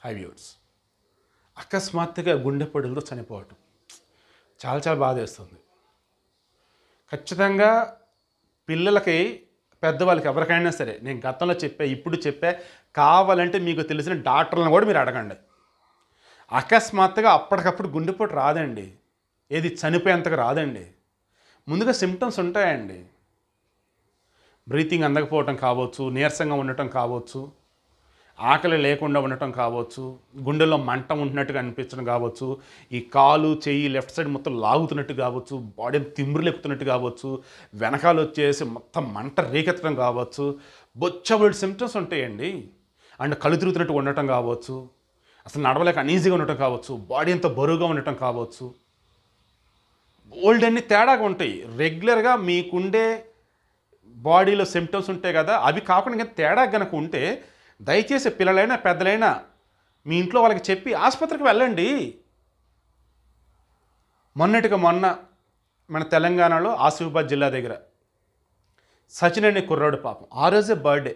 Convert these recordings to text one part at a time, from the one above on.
high viewers అకస్మాత్తుగా గుండెపోటులతో చనిపోవటం చాలా చాలా బాధ వేస్తుంది ఖచ్చితంగా పిల్లలకి పెద్దవాళ్ళకి ఎవరికైనా సరే నేను గతంలో చెప్పా ఇప్పుడు చెప్పా కావాలంటే మీకు తెలిసిన డాక్టర్లను కూడా మీరు అడగండి అకస్మాత్తుగా అప్పటికప్పుడు గుండెపోటు రాదండి ఏది చనిపోయేంతగా రాదండి ముందుగా సిమ్టమ్స్ ఉంటాయండి బ్రీతింగ్ అందకపోవటం కావచ్చు నీరసంగా ఉండటం కావచ్చు ఆకలి లేకుండా ఉండటం కావచ్చు గుండెల్లో మంట ఉంటున్నట్టుగా అనిపించడం కావచ్చు ఈ కాలు చెయ్యి లెఫ్ట్ సైడ్ మొత్తం లాగుతున్నట్టు కావచ్చు బాడీ తిమ్మురులు ఎక్కుతున్నట్టు కావచ్చు వెనకాల వచ్చేసి మొత్తం మంట రేకెత్తడం కావచ్చు బొచ్చబడి సిమ్టమ్స్ ఉంటాయండి అండ్ కళ్ళు తిరుగుతున్నట్టు ఉండటం కావచ్చు అసలు నడవలేక అనీజీగా ఉండటం కావచ్చు బాడీ అంత బరువుగా ఉండటం కావచ్చు ఓల్డ్ అన్ని తేడాగా ఉంటాయి రెగ్యులర్గా మీకుండే బాడీలో సిమ్టమ్స్ ఉంటాయి కదా అవి కాకుండా ఇంకా తేడా కనుక ఉంటే దయచేసి పిల్లలైనా పెద్దలైనా మీ ఇంట్లో వాళ్ళకి చెప్పి ఆసుపత్రికి వెళ్ళండి మొన్నటిగా మొన్న మన తెలంగాణలో ఆసిఫాబాద్ జిల్లా దగ్గర సచిన్ అనే కుర్రాడు పాపం ఆ రోజే బర్త్డే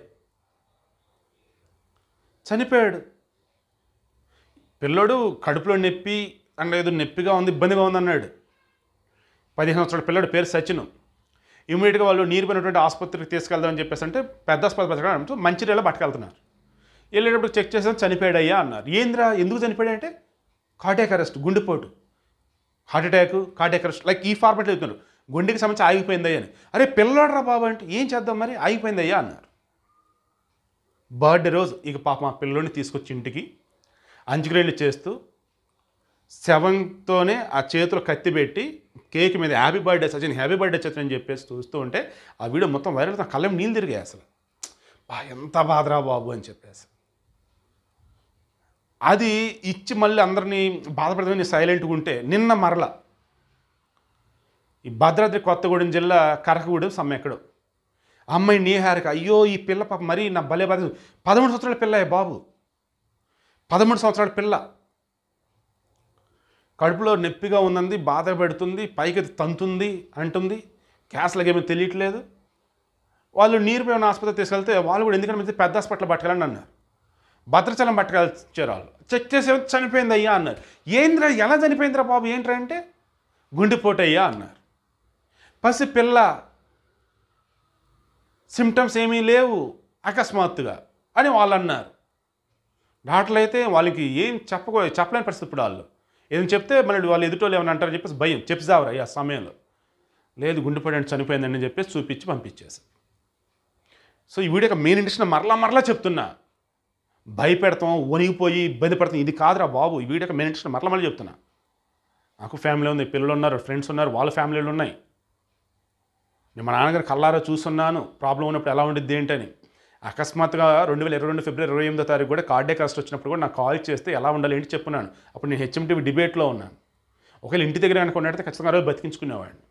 చనిపోయాడు పిల్లోడు కడుపులో నొప్పి అండ్ ఏదో నొప్పిగా ఉంది ఇబ్బందిగా ఉంది అన్నాడు పదిహేను సంవత్సరాల పిల్లడు పేరు సచిన్ ఇమీడియట్గా వాళ్ళు నీరు పోయినటువంటి ఆసుపత్రికి తీసుకెళ్దామని చెప్పేసి అంటే పెద్ద ఆసుపత్రి పట్టుకెళ్ళడం మంచిర్యాల పట్టుకెళ్తున్నారు వెళ్ళేటప్పుడు చెక్ చేసాం చనిపోయాడయ్యా అన్నారు ఏంద్రా ఎందుకు చనిపోయాడు అంటే కార్డియాక్ అరెస్ట్ గుండెపోటు heart attack cardiac arrest like ఈ ఫార్మాట్లో చెప్తున్నారు గుండెకి సంబంధించి ఆగిపోయిందయ్యా అని అరే పిల్లవాడరా బాబు అంటే ఏం చేద్దాం మరి ఆగిపోయిందయ్యా అన్నారు బర్త్డే రోజు ఇక పాప మా పిల్లోని తీసుకొచ్చి ఇంటికి అంచుగ్రేళ్ళు చేస్తూ శవంతోనే ఆ చేతిలో కత్తి పెట్టి కేక్ మీద happy birthday Sachin happy birthday Sachin అని చెప్పేసి చూస్తూ ఉంటే ఆ వీడియో మొత్తం వైరల్ నా కళ్ళం నీళ్ళు తిరిగాయి అసలు బా ఎంత బాధరా బాబు అని చెప్పేసి అది ఇచ్చి మళ్ళీ అందరినీ బాధపడదని సైలెంట్గా ఉంటే నిన్న మరల ఈ భద్రాద్రి కొత్తగూడెం జిల్లా కరకగూడెం సమ్మెక్కడు అమ్మాయి నీహారిక అయ్యో ఈ పిల్ల పాప మరీ నా భలే బాధ పదమూడు సంవత్సరాల పిల్ల బాబు పదమూడు సంవత్సరాల పిల్ల కడుపులో నొప్పిగా ఉందంది బాధ పెడుతుంది పైకి తంతుంది అంటుంది క్యాస్లకేమీ తెలియట్లేదు వాళ్ళు నీరు పోయిన ఆసుపత్రి తీసుకెళ్తే వాళ్ళు కూడా ఎందుకంటే మంచి పెద్ద హాస్పిటల్ పట్టుకెళ్ళండి అన్నారు భద్రాచలం పట్టుకెళ్ళారు వాళ్ళు చెక్ చేసే చనిపోయింది అయ్యా అన్నారు ఏంద్రా ఎలా చనిపోయిందిరా బాబు ఏంట్రా అంటే గుండెపోటు అయ్యా అన్నారు పసి పిల్ల సిమ్టమ్స్ ఏమీ లేవు అకస్మాత్తుగా అని వాళ్ళు అన్నారు డాక్టర్లు అయితే వాళ్ళకి ఏం చెప్పకో చెప్పలేని పరిస్థితి ఇప్పుడు వాళ్ళు ఏం చెప్తే మళ్ళీ వాళ్ళు ఎదుటోళ్ళు ఏమైనా అంటారని చెప్పేసి భయం చెప్పిసావరా ఆ సమయంలో లేదు గుండెపడి చనిపోయిందని చెప్పేసి చూపించి పంపించేసి సో ఈ వీడియో మెయిన్ ఇండస్ట్రీ మరలా మరలా చెప్తున్నా భయపెడతాం వణిగిపోయి ఇబ్బంది పడతాం ఇది కాదురా బాబు ఈ వీడియో మెయిన్ ఇండస్ట్రీ మరలా మరలా చెప్తున్నా నాకు ఫ్యామిలీ ఉంది పిల్లలు ఉన్నారు ఫ్రెండ్స్ ఉన్నారు వాళ్ళ ఫ్యామిలీలు ఉన్నాయి నేను మా నాన్నగారు కల్లారా చూస్తున్నాను ప్రాబ్లం ఉన్నప్పుడు ఎలా ఉండిద్ది ఏంటని అకస్మాత్తుగా రెండు వేల ఇరవై రెండు ఫిబ్రవరి ఇరవై ఎనిమిదో తారీఖు కూడా కార్డే కస్ట్ వచ్చినప్పుడు కూడా నాకు కాల్ చేస్తే ఎలా ఉండాలి ఏంటి చెప్పున్నాను అప్పుడు నేను హెచ్ఎంటీవీ డిబేట్లో ఉన్నాను ఒకవేళ ఇంటి దగ్గర కనుక ఉన్నట్టు ఖచ్చితంగా ఆ రోజు బతికించుకునేవాడిని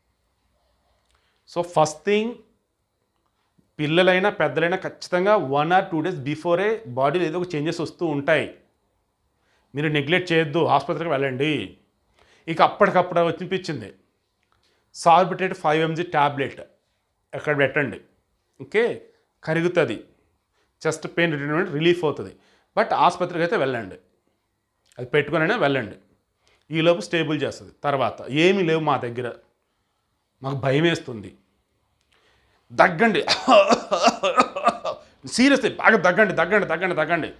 సో ఫస్ట్ థింగ్ పిల్లలైనా పెద్దలైనా ఖచ్చితంగా వన్ ఆర్ టూ డేస్ బిఫోరే బాడీలో ఏదో ఒక చేంజెస్ వస్తూ ఉంటాయి మీరు నెగ్లెక్ట్ చేయొద్దు ఆసుపత్రికి వెళ్ళండి ఇక అప్పటికప్పుడు వచ్చిపించింది సార్బిటేట్ ఫైవ్ ఎంజీ ట్యాబ్లెట్ ఎక్కడ పెట్టండి ఓకే కరుగుతుంది చెస్ట్ పెయిన్ రిలీఫ్ రిలీఫ్ అవుతుంది బట్ ఆసుపత్రికి అయితే వెళ్ళండి అది పెట్టుకునైనా వెళ్ళండి ఈలోపు స్టేబుల్ చేస్తుంది తర్వాత ఏమీ లేవు మా దగ్గర మాకు భయం వేస్తుంది దగ్గండి సీరియస్లీ బాగా దగ్గండి దగ్గండి దగ్గండి దగ్గండి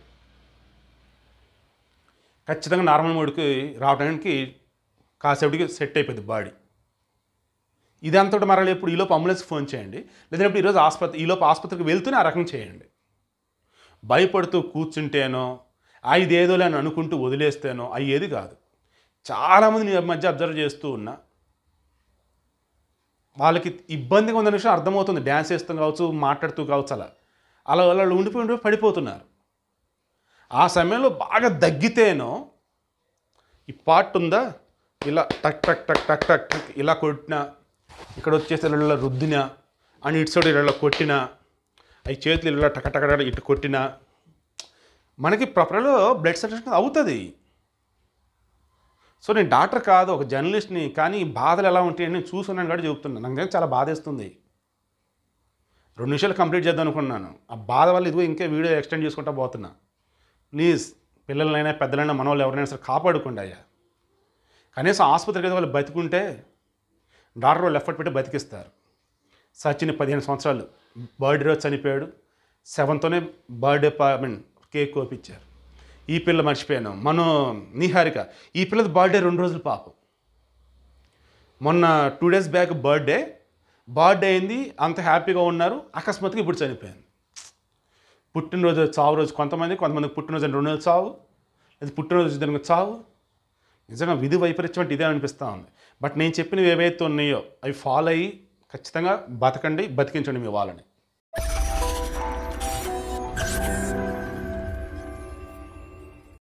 ఖచ్చితంగా నార్మల్ మోడ్కి రావడానికి కాసేపటికి సెట్ అయిపోయింది బాడీ ఇదంతటి మరలా ఎప్పుడు ఈలోపు అంబులెన్స్ ఫోన్ చేయండి లేదంటే ఈరోజు ఆసుపత్రి ఈలోపు ఆసుపత్రికి వెళ్తూనే ఆ రకం చేయండి భయపడుతూ కూర్చుంటేనో ఆ ఇదేదోలే అని అనుకుంటూ వదిలేస్తేనో అయ్యేది కాదు చాలామంది నీ మధ్య అబ్జర్వ్ చేస్తూ ఉన్నా వాళ్ళకి ఇబ్బందిగా ఉందనే విషయం అర్థమవుతుంది డ్యాన్స్ చేస్తూ కావచ్చు మాట్లాడుతూ కావచ్చు అలా అలా వాళ్ళు ఉండిపోయి ఉండిపోయి పడిపోతున్నారు ఆ సమయంలో బాగా దగ్గితేనో ఈ పార్ట్ ఉందా ఇలా టక్ టక్ టక్ టక్ టక్ టక్ ఇలా కొట్టినా ఇక్కడ వచ్చేసి ఇలా రుద్దినా అని ఇటు సైడ్ ఇలా కొట్టినా అవి చేతులు ఇలా టక టక టక ఇటు కొట్టినా మనకి ప్రాపర్లో బ్లడ్ సర్క్యులేషన్ అవుతుంది సో నేను డాక్టర్ కాదు ఒక జర్నలిస్ట్ని కానీ ఈ బాధలు ఎలా ఉంటాయని నేను చూసున్నాను కూడా చెబుతున్నాను నాకు చాలా బాధేస్తుంది రెండు నిమిషాలు కంప్లీట్ చేద్దాం అనుకున్నాను ఆ బాధ వల్ల ఇదిగో ఇంకా వీడియో ఎక్స్టెండ్ చేసుకుంటా పోతున్నా ప్లీజ్ పిల్లలైనా పెద్దలైనా మన వాళ్ళు ఎవరైనా సరే కాపాడుకోండి అయ్యా కనీసం ఆసుపత్రికి అయితే వాళ్ళు బతికుంటే డాక్టర్ వాళ్ళు ఎఫర్ట్ పెట్టి బతికిస్తారు సచిన్ పదిహేను సంవత్సరాలు బర్త్డే రోజు చనిపోయాడు సెవెన్తోనే బర్త్డే ఐ మీన్ కేక్ కోపించారు ఈ పిల్ల మర్చిపోయాను మనం నిహారిక ఈ పిల్లది బర్త్డే రెండు రోజులు పాపం మొన్న two days back birthday birthday అయింది అంత హ్యాపీగా ఉన్నారు అకస్మాత్తుగా ఇప్పుడు చనిపోయింది పుట్టినరోజు చావు రోజు కొంతమంది కొంతమంది పుట్టినరోజు రెండు రోజులు చావు లేదా పుట్టినరోజు దానికి చావు నిజంగా విధి వైపరీత్యం అంటే ఇదే అనిపిస్తూ ఉంది బట్ నేను చెప్పినవి ఏవైతే ఉన్నాయో అవి ఫాలో అయ్యి ఖచ్చితంగా బతకండి బతికించండి మీ వాళ్ళని